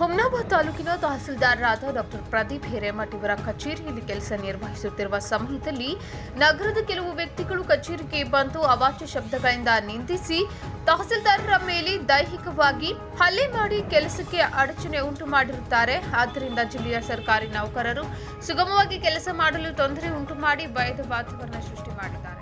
ಹುಮ್ನಾಬಾದ್ ತಾಲೂಕಿನ ತಹಸೀಲ್ದಾರರಾದ ಡಾಕ್ಟರ್ ಪ್ರದೀಪ್ ಹಿರೇಮಠ್ ಇವರ ಕಚೇರಿಯಲ್ಲಿ ಕೆಲಸ ನಿರ್ವಹಿಸುತ್ತಿರುವ ಸಮಯದಲ್ಲಿ ನಗರದ ಕೆಲವು ವ್ಯಕ್ತಿಗಳು ಕಚೇರಿಗೆ ಬಂದು ಅವಾಚ್ಯ ಶಬ್ದಗಳಿಂದ ನಿಂದಿಸಿ ತಹಸೀಲ್ದಾರರ ಮೇಲೆ ದೈಹಿಕವಾಗಿ ಹಲ್ಲೆ ಮಾಡಿ ಕೆಲಸಕ್ಕೆ ಅಡಚಣೆ ಉಂಟು ಮಾಡಿರುತ್ತಾರೆ ಆದ್ದರಿಂದ ಜಿಲ್ಲೆಯ ಸರ್ಕಾರಿ ನೌಕರರು ಸುಗಮವಾಗಿ ಕೆಲಸ ಮಾಡಲು ತೊಂದರೆ ಉಂಟು ಮಾಡಿ ಭಯದ ವಾತಾವರಣ ಸೃಷ್ಟಿ ಮಾಡಿದ್ದಾರೆ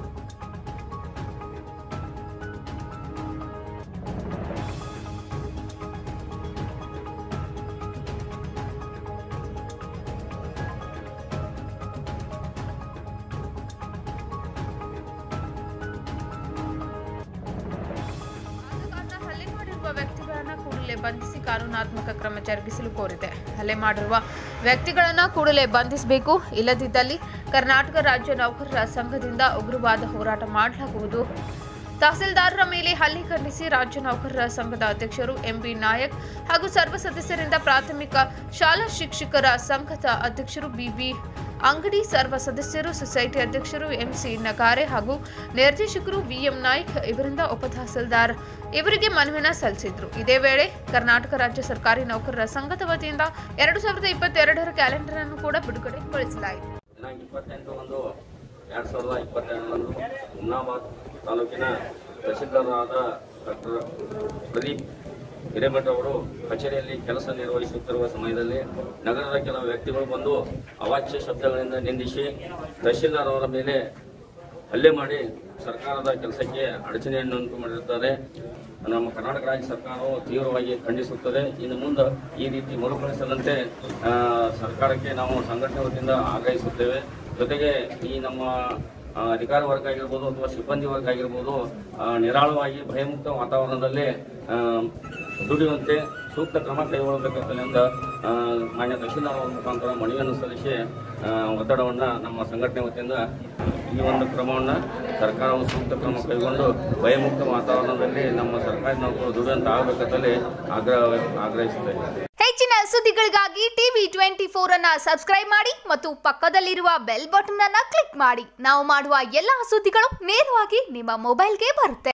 ಆದ ಕಾರಣ ಹಲ್ಲೆ ಮಾಡಿರುವ ವ್ಯಕ್ತಿಗಳನ್ನ ಕೂಡಲೇ ಬಂಧಿಸಿ ಕಾನೂನಾತ್ಮಕ ಕ್ರಮ ಜರುಗಿಸಲು ಕೋರಿದೆ ಹಲ್ಲೆ ಮಾಡಿರುವ ವ್ಯಕ್ತಿಗಳನ್ನ ಕೂಡಲೇ ಬಂಧಿಸಬೇಕು ಇಲ್ಲದಿದ್ದಲ್ಲಿ ಕರ್ನಾಟಕ ರಾಜ್ಯ ನೌಕರರ ಸಂಘದಿಂದ ಉಗ್ರವಾದ ಹೋರಾಟ ಮಾಡಲಾಗುವುದು ತಹಸೀಲ್ದಾರರ ಮೇಲೆ ಹಲ್ಲೆ ಖಂಡಿಸಿ ರಾಜ್ಯ ನೌಕರರ ಸಂಘದ ಅಧ್ಯಕ್ಷರು ಎಂಬಿ ನಾಯಕ್ ಹಾಗೂ ಸರ್ವ ಸದಸ್ಯರಿಂದ ಪ್ರಾಥಮಿಕ ಶಾಲಾ ಶಿಕ್ಷಕರ ಸಂಘದ ಅಧ್ಯಕ್ಷರು ಬಿಬಿ ಅಂಗಡಿ ಸರ್ವ ಸದಸ್ಯರು ಸೊಸೈಟಿ ಅಧ್ಯಕ್ಷರು ಎಂಸಿ ನಗಾರೆ ಹಾಗೂ ನಿರ್ದೇಶಕರು ವಿಎಂ ನಾಯ್ಕ್ ಇವರಿಂದ ಉಪ ತಹಸೀಲ್ದಾರ್ ಇವರಿಗೆ ಮನವಿನ ಸಲ್ಲಿಸಿದ್ರು ಇದೇ ವೇಳೆ ಕರ್ನಾಟಕ ರಾಜ್ಯ ಸರ್ಕಾರಿ ನೌಕರರ ಸಂಘದ ವತಿಯಿಂದ ಎರಡು ಸಾವಿರದ ಇಪ್ಪತ್ತೆರಡರ ಕ್ಯಾಲೆಂಡರ್ ಅನ್ನು ಕೂಡ ಬಿಡುಗಡೆಗೊಳಿಸಲಾಯಿತು ದಿನಾಂಕ ಇಪ್ಪತ್ತೆಂಟು ಒಂದು ಎರಡು ಸಾವಿರದ ಇಪ್ಪತ್ತೆರಡರಂದು ಹುಮ್ನಾಬಾದ್ ತಾಲೂಕಿನ ತಹಸೀಲ್ದಾರರಾದ ಡಾಕ್ಟರ್ ಪ್ರದೀಪ್ ಹಿರೇಮಠ್ ಅವರು ಕಚೇರಿಯಲ್ಲಿ ಕೆಲಸ ನಿರ್ವಹಿಸುತ್ತಿರುವ ಸಮಯದಲ್ಲಿ ನಗರದ ಕೆಲವು ವ್ಯಕ್ತಿಗಳು ಬಂದು ಅವಾಚ್ಯ ಶಬ್ದಗಳಿಂದ ನಿಂದಿಸಿ ತಹಸೀಲ್ದಾರ್ ಅವರ ಮೇಲೆ ಹಲ್ಲೆ ಮಾಡಿ ಸರ್ಕಾರದ ಕೆಲಸಕ್ಕೆ ಅಡಚಣೆಯನ್ನು ಉಂಟು ಮಾಡಿರುತ್ತಾರೆ ನಮ್ಮ ಕರ್ನಾಟಕ ರಾಜ್ಯ ಸರ್ಕಾರವು ತೀವ್ರವಾಗಿ ಖಂಡಿಸುತ್ತದೆ ಇನ್ನು ಮುಂದೆ ಈ ರೀತಿ ಮರುಕಳಿಸದಂತೆ ಆ, ಸರ್ಕಾರಕ್ಕೆ ನಾವು ಸಂಘಟನೆ ವತಿಯಿಂದ ಆಗ್ರಹಿಸುತ್ತೇವೆ ಜೊತೆಗೆ ಈ ನಮ್ಮ ಆ, ಅಧಿಕಾರ ವರ್ಗ ಆಗಿರ್ಬೋದು ಅಥವಾ ಸಿಬ್ಬಂದಿ ವರ್ಗ ಆಗಿರ್ಬೋದು ಆ, ನಿರಾಳವಾಗಿ ಭಯಮುಕ್ತ ವಾತಾವರಣದಲ್ಲಿ ಆ, ದುಡಿಯುವಂತೆ ಸೂಕ್ತ ಕ್ರಮ ಕೈಗೊಳ್ಳಬೇಕಂತ ಆ, ಮಾನ್ಯ ತಹಶೀಲ್ದಾರ್ ಅವರ ಮುಖಾಂತರ ಮನವಿಯನ್ನು ಸಲ್ಲಿಸಿ ಆ, ಒತ್ತಡವನ್ನು ನಮ್ಮ ಸಂಘಟನೆ ವತಿಯಿಂದ ಈ ಒಂದು ಕ್ರಮವನ್ನು ಸರ್ಕಾರವು ಸೂಕ್ತ ಕ್ರಮ ಕೈಗೊಂಡು ಭಯಮುಕ್ತ ವಾತಾವರಣದಲ್ಲಿ ನಮ್ಮ ಸರ್ಕಾರಿ ನೌಕರರು ದುಡಿಯುವಂತೆ ಆಗಬೇಕಂತಲೇ ಆಗ್ರಹ ಆಗ್ರಹಿಸುತ್ತೇವೆ ಹೆಚ್ಚಿನ ಸುದ್ದಿಗಳಿಗಾಗಿ ಟಿವಿ ಟ್ವೆಂಟಿ ಫೋರ್ ಅನ್ನ ಸಬ್ಸ್ಕ್ರೈಬ್ ಮಾಡಿ ಮತ್ತು ಪಕ್ಕದಲ್ಲಿರುವ ಬೆಲ್ ಬಟನ್ ಅನ್ನ ಕ್ಲಿಕ್ ಮಾಡಿ ನಾವು ಮಾಡುವ ಎಲ್ಲಾ ಸುದ್ದಿಗಳು ನೇರವಾಗಿ ನಿಮ್ಮ ಮೊಬೈಲ್ಗೆ ಬರುತ್ತೆ